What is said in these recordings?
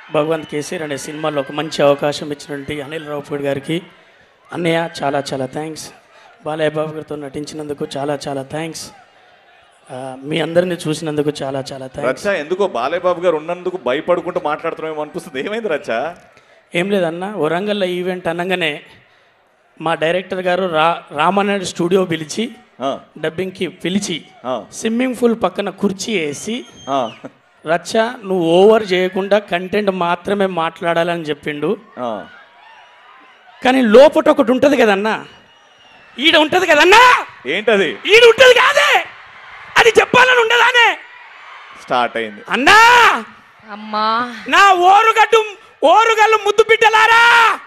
భగవంత్ కేసీఆర్ అనే సినిమాలో ఒక మంచి అవకాశం ఇచ్చినటువంటి అనిల్ రావుపూడి గారికి అన్నయ్య చాలా చాలా థ్యాంక్స్ బాలయ్య బాబు గారితో నటించినందుకు చాలా చాలా థ్యాంక్స్ మీ అందరిని చూసినందుకు చాలా చాలా థ్యాంక్స్ రచ్చ ఎందుకో బాలయ్య బాబు గారు ఉన్నందుకు భయపడుకుంటూ మాట్లాడుతున్నామేమో అనిపిస్తుంది ఏమైంది రచ్చ ఏం లేదన్న వరంగల్లో ఈవెంట్ అనగానే మా డైరెక్టర్ గారు రా రామనాయుడు స్టూడియో పిలిచి ఆ, డబ్బింగ్కి పిలిచి ఆ, స్విమ్మింగ్ పూల్ పక్కన కుర్చీ వేసి ఆ, రచ్చ నువ్వు ఓవర్ చేయకుండా కంటెంట్ మాత్రమే మాట్లాడాలని చెప్పిండు ఆ. కానీ లోపట ఒకటి ఉంటుంది కదన్నా ఈడ ఉంటుంది కదన్నా ఏంటది ఈడ ఉంటుంది కాదే అది చెప్పాలని ఉండదానే స్టార్ట్ అయింది అన్నా అమ్మా నా ఓరుగడ్డు ఓరుగల్లు ముద్దు బిడ్డలారా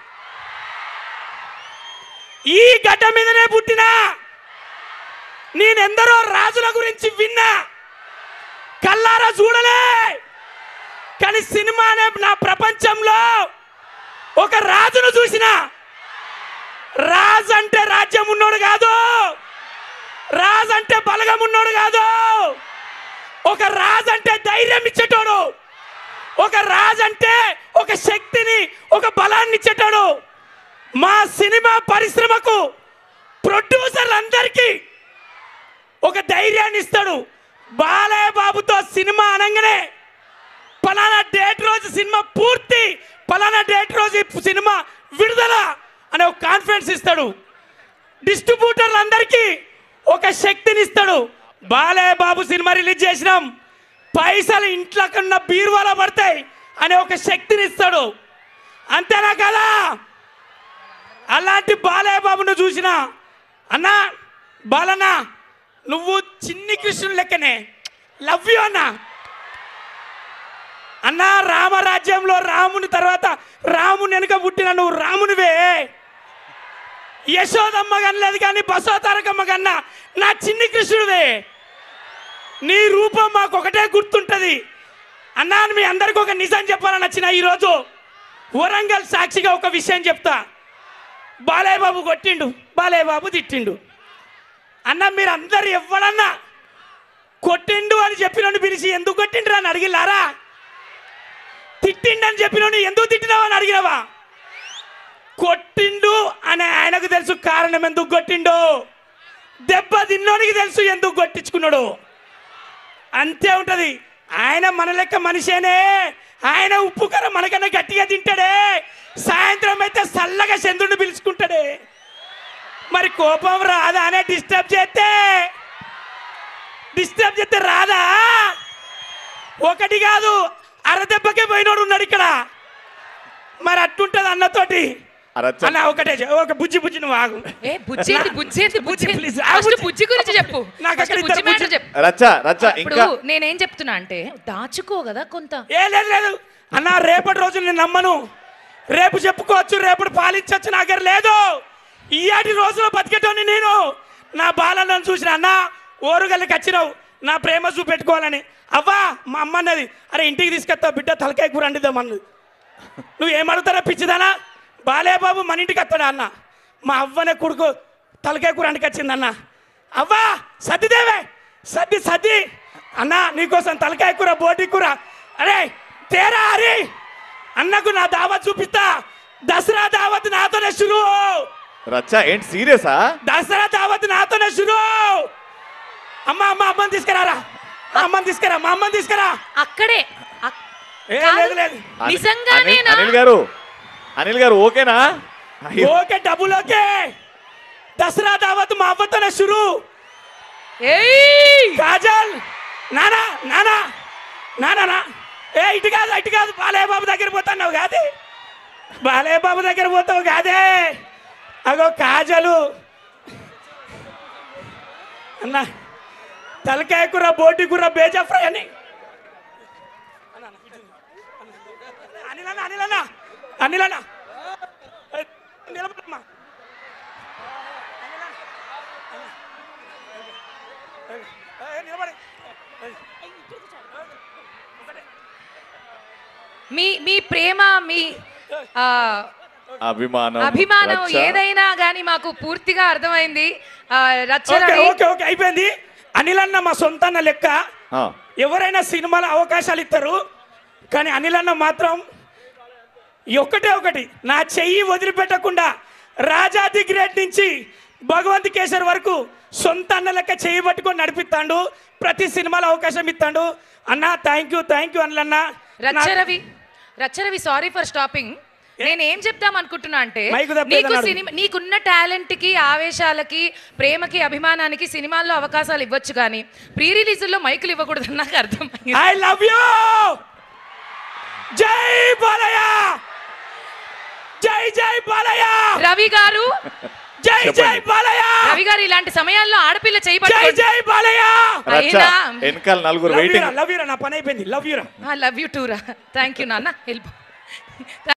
ఈ గడ్డ మీదనే పుట్టినా నేనెందరో రాజుల గురించి విన్నా కల్లారా చూడలే కానీ సినిమా అనే నా ప్రపంచంలో ఒక రాజును చూసిన రాజు అంటే రాజ్యం ఉన్నోడు కాదు రాజు అంటే బలగం ఉన్నోడు కాదు ఒక రాజు అంటే ధైర్యం ఇచ్చేటోడు ఒక రాజు అంటే ఒక శక్తిని ఒక బలాన్ని ఇచ్చేటోడు మా సినిమా పరిశ్రమకు ప్రొడ్యూసర్లు అందరికీ ఒక ధైర్యాన్ని ఇస్తాడు బాలయ్య బాబుతో సినిమా అనగానే పలానా డేట్ రోజు సినిమా పూర్తి పలానా డేట్ రోజు ఈ సినిమా విడుదల అనే ఒక కాన్ఫిడెన్స్ ఇస్తాడు డిస్ట్రిబ్యూటర్లు అందరికీ ఒక శక్తిని ఇస్తాడు బాలయ్య బాబు సినిమా రిలీజ్ చేసినాం పైసలు ఇంట్లో కన్నా బీరువాలో పడతాయి అనే ఒక శక్తిని ఇస్తాడు అంతేనా కదా అలాంటి బాలయ్య బాబును చూసిన అన్నా బాలన్న నువ్వు చిన్ని కృష్ణుని లెక్కనే లవ్ యూ అన్నా అన్నా రామరాజ్యంలో రాముని తర్వాత రాముని వెనుక పుట్టిన నువ్వు రామునివే యశోదమ్మ కనలేదు కానీ బసవతారకమ్మ కన్నా నా చిన్ని కృష్ణుడివే నీ రూపం మాకు ఒకటే గుర్తుంటది అన్నా మీ అందరికి ఒక నిజం చెప్పాలని వచ్చిన ఈరోజు వరంగల్ సాక్షిగా ఒక విషయం చెప్తా బాలయ్య బాబు కొట్టిండు బాలయ్య బాబు తిట్టిండు అన్న మీరు అందరు ఎవ్వడన్నా కొట్టిండు అని చెప్పినోని పిలిచి ఎందుకు కొట్టిండ్రు అని అడిగిల్లారా తిట్టిండని చెప్పినోని ఎందుకు తిట్టినావు అని అడిగినావా కొట్టిండు అని ఆయనకు తెలుసు కారణం ఎందుకు కొట్టిండు దెబ్బ తిన్నోనికి తెలుసు ఎందుకు కొట్టించుకున్నాడు అంతే ఉంటది ఆయన మన లెక్క మనిషేనే ఆయన ఉప్పు కర మనకన్నా గట్టిగా తింటాడే సాయంత్రం అయితే చల్లగా చంద్రుడిని పిలుచుకుంటాడే మరి కోపం రాదా అనే డిస్టర్బ్ చేస్తే డిస్టర్బ్ చేస్తే రాదా ఒకటి కాదు అరదెబ్బకే పోయినోడు ఉన్నాడు ఇక్కడ మరి అట్టుంటది అన్నతోటి ఆ రచ్చ అన్న ఒకటే చె- ఒక బుజ్జి బుజ్జి నువ్వు ఆగు ఏ బుజ్జి ఏంటి, బుజ్జి ఏంటి, బుజ్జి బుజ్జి, please. ఏంటి? ఆ ఫస్ట్ బుజ్జి. బుజ్జి గురించి చెప్పు నాకు ఫస్ట్ అక్కడ బుజ్జి ఇద్దరు మ్యాటర్ బుజ్జి- చెప్పు రచ్చ రచ్చ ఇప్పుడు ఇంకా నేనేం చెప్తున్నా అంటే దాచుకో కదా కొంత ఏ లేదు లేదు అన్న రేపటి రోజు నేను నమ్మను రేపు చెప్పుకోవచ్చు రేపటి పాలించవచ్చు నా దగ్గర లేదు ఈయాటి రోజులో బతికేటోని నేను నా బాలన్నను చూసిన అన్న ఓరుగల్లికి వచ్చినావు నా ప్రేమ చూపెట్టుకోవాలని అవ్వా మా అమ్మ అన్నది అరే ఇంటికి తీసుకొస్తావు బిడ్డ తలకాయ కూర అండిద్దామన్నది నువ్వు ఏమడుగుతారా పిచ్చిదానా బాలే బాబు మన ఇంటికి వస్తాడా అన్న మా అవ్వనే కొడుకు తలకాయ కూర అంటికొచ్చింది అన్న అవ్వా సర్దిదేవే సర్ది సర్ది అన్న నీకోసం తలకాయ కూర బోటి కూర అరే తేరా హరి అన్నకు నా దావత్ చూపిస్తా దసరా దావత్ నాతోనే షురు రచ్చ ఏంటి సీరియసా దసరా దావత్ నాతోనే షురు అమ్మ అమ్మ అమ్మని తీసుకురారా మా అమ్మని తీసుకురా మా అమ్మని తీసుకురా అక్కడే అక్- ఏ కాదు. లేదు లేదు అని- నిజంగానేనా? అనిల్- అనిల్ గారు అనిల్ గారు ఓకేనా అయ్యో, ఓకే డబ్బులు ఓకే దసరా దావత్ మా అవ్వతోనే షురు ఏయ్ కాజల్ నానా నానా నానా నా ఏ ఇటు కాదు ఇటు కాదు బాలయ్య బాబు దగ్గర పోతున్నావు కాదే బాలయ్య బాబు దగ్గర పోతావు కాదే అగో కాజలు అన్న తలకాయ కూర బోటి కూర బేజా ఫ్రై అని అన్న, అన్న, ఇటు. అన్న, అనిలన్న అనిలన్న అనిలన్న ఏ, నిలబడమ్మా ఏ, నిలబడి మీ మీ ప్రేమ మీ ఆ, అభిమానం అభిమానం రచ్చ. ఏదైనా కానీ మాకు పూర్తిగా అర్థమైంది ఆ, రచ్చ ఓకే రవి ఓకే ఓకే అయిపోయింది అనిల్ అన్న మా సొంత అన్న లెక్క ఆ, ఎవరైనా సినిమాలో అవకాశాలు ఇస్తారు కానీ అనిల్ అన్న మాత్రం ఈ ఒక్కటే ఒకటి నా చెయ్యి వదిలిపెట్టకుండా రాజాది గ్రేట్ నుంచి భగవంత్ కేసర్ వరకు సొంత అన్న లెక్క చెయ్యి పట్టుకొని నడిపిస్తాడు ప్రతి సినిమాలో అవకాశం ఇస్తాడు అన్న థ్యాంక్ యూ థ్యాంక్ యూ అన్న Racha Ravi Racha Ravi sorry for stopping నేను ఏం చెప్దాం అనుకుంటున్నా అంటే మైకు తప్పేది నీకు అన్నాడు. సినిమా నీకున్న టాలెంట్ కి ఆవేశాలకి ప్రేమకి అభిమానానికి సినిమాల్లో అవకాశాలు ఇవ్వచ్చు కానీ ప్రీ రిలీజుల్లో మైకులు ఇవ్వకూడదని నాకు అర్థమైంది ఐ లవ్ యూ జై బాలయ్య జై జై బాలయ్య రవి గారు జై జై చెప్పండి. బాలయ్య రవి గారు ఇలాంటి సమయాల్లో ఆడపిల్ల జై చేయబట్టి జై బాలయ్య రచ్చ అయినా వెనకాల నలుగురు లవ్ వెయిటింగ్ యూరా లవ్ యూరా నా పని అయిపోయింది లవ్ యూరా లవ్ యూ టూరా థ్యాంక్ యూ నాన్న హెల్ప్